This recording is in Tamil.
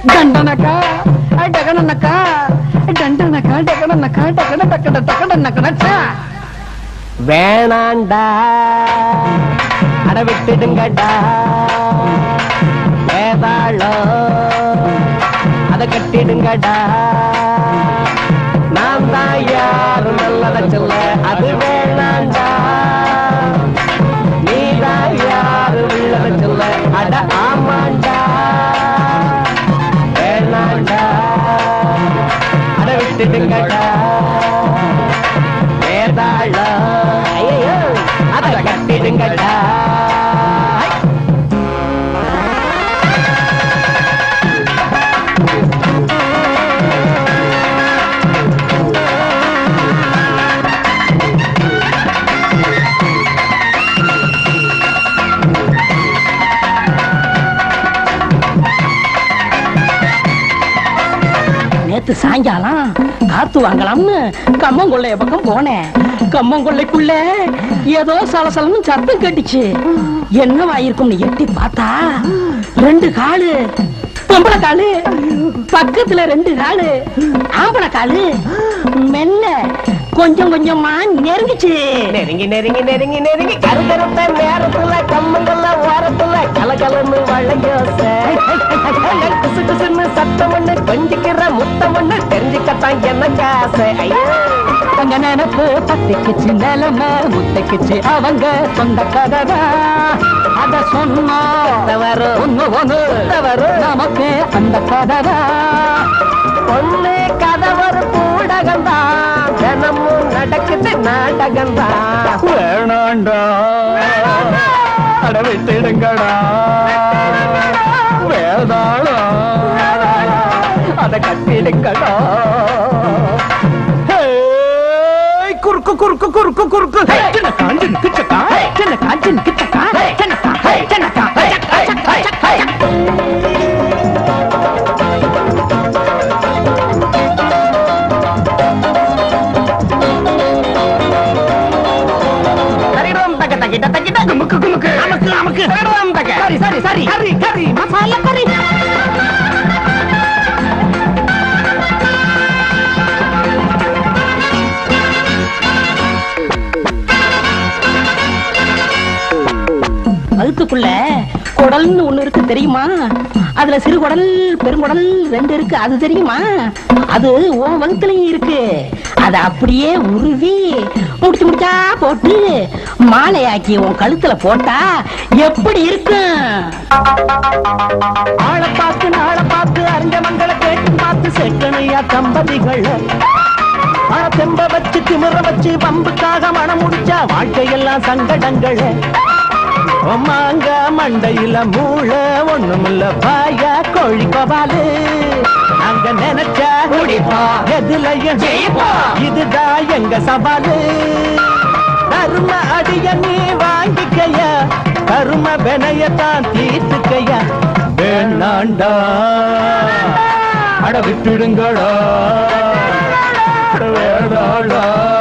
ದಂಡನಕ ಡಗಣನಕ ದಂಡನಕ ಡಗಣನಕ ಡಗಣ ಡಕಡ ಡಕಡನಕಡ ಛ வேணாண்டா அட விட்டுடுங்கடா வேதாளம் அத கட்டிடுங்கடா நான் தான் யாரு நல்லத சொல்ல அது வேணாண்டா நீ தான் யாரு உள்ளத சொல்ல அட ஆமாண்டா வேணாண்டா அட விட்டுடுங்கடா வேதாளம் ஐயோ அத கட்டிடுங்கடா நேத்து சாயங்காலம் காத்து வாங்கலாம்னு கம்மங்கொள்ளைய பக்கம் போனேன் கம்மங்கொள்ளைக்குள்ள ஏதோ சலசலன்னு சத்தம் கேட்டுச்சு என்னவா இருக்கும்னு எட்டி பார்த்தா ரெண்டு காலு பொம்பளை காலு பக்கத்துல ரெண்டு காலு ஆம்பளை காலு மெல்ல கொஞ்சம் கொஞ்சமா நெருங்கிச்சு நெருங்கி நெருங்கி நெருங்கி நெருங்கி கருகருத்த நேரத்துல கம்மங்கல்ல ஓரத்துல கலகலன்னு வளையோச குசு குசுன்னு சத்தம் ஒண்ணு கொஞ்சிக்கிற முத்தம் ஒண்ணு தெரிஞ்சுக்கத்தான் எனக்கு ஆசை ஐயோ அங்க நினைப்பு பத்திக்குச்சு நிலைமை முத்தைக்குச்சு அவங்க சொந்த கதவை அத சொன்னா வரும் ஒண்ணு ஒண்ணு வரும் நமக்கு அந்த கதவை பொண்ணு கதவர் கூடகம்தான் தினமும் நடக்குது நாடகம்தான் வேணாண்டா அட விட்டுடுங்கடா வேதாளம் அத கட்டிடுங்கடா ஹேய், குறுக்கு குறுக்கு குறுக்கு குறுக்கு சின்ன காஞ்சின் கிச்சக்கா சின்ன காஞ்சின் கிட்டக்கா சின்னக்கா சின்னக்கா சக்கா, சக்கா, சக்கா. சரிடம் தக்க தக்கிட்ட தக்கிட்ட குமுக்கு குமுக்கு நமக்கு நமக்கு சரிடம் தக்க சரி சரி சரி கறி கறி மசாலா கறி வகுத்துக்குள்ள குடல்னு ஒண்ணு இருக்கு தெரியுமா அதுல சிறு குடல் பெருங்குடல் ரெண்டு இருக்கு அது தெரியுமா அது உன் வகுத்துலயும் இருக்கு அத அப்படியே உருவி முடிச்சு முடிச்சா போட்டு மாலையாக்கி உன் கழுத்துல போட்டா எப்படி இருக்கும் ஆளை பார்த்து நாளை பார்த்து அறிஞ்ச மங்களை கேட்டு பார்த்து செக்கனையா தம்பதிகள் மழ தெம்ப வச்சு திமிர வச்சு பம்புக்காக மனம் முடிச்சா வாழ்க்கையெல்லாம் சங்கடங்கள் மாங்க மண்டையில மூள ஒண்ணுமில்ல பாயா கோழி கோபாலு அங்க நினைச்சா குடிப்பா எதுலயும் ஜெயிப்பா இதுதான் எங்க சவாலு கரும அடிய நீ வாங்கிக்கையா கரும வினையத்தான் தீர்த்துக்கையா வேணாண்டா அட விட்டுடுங்கடா அட வேணாண்டா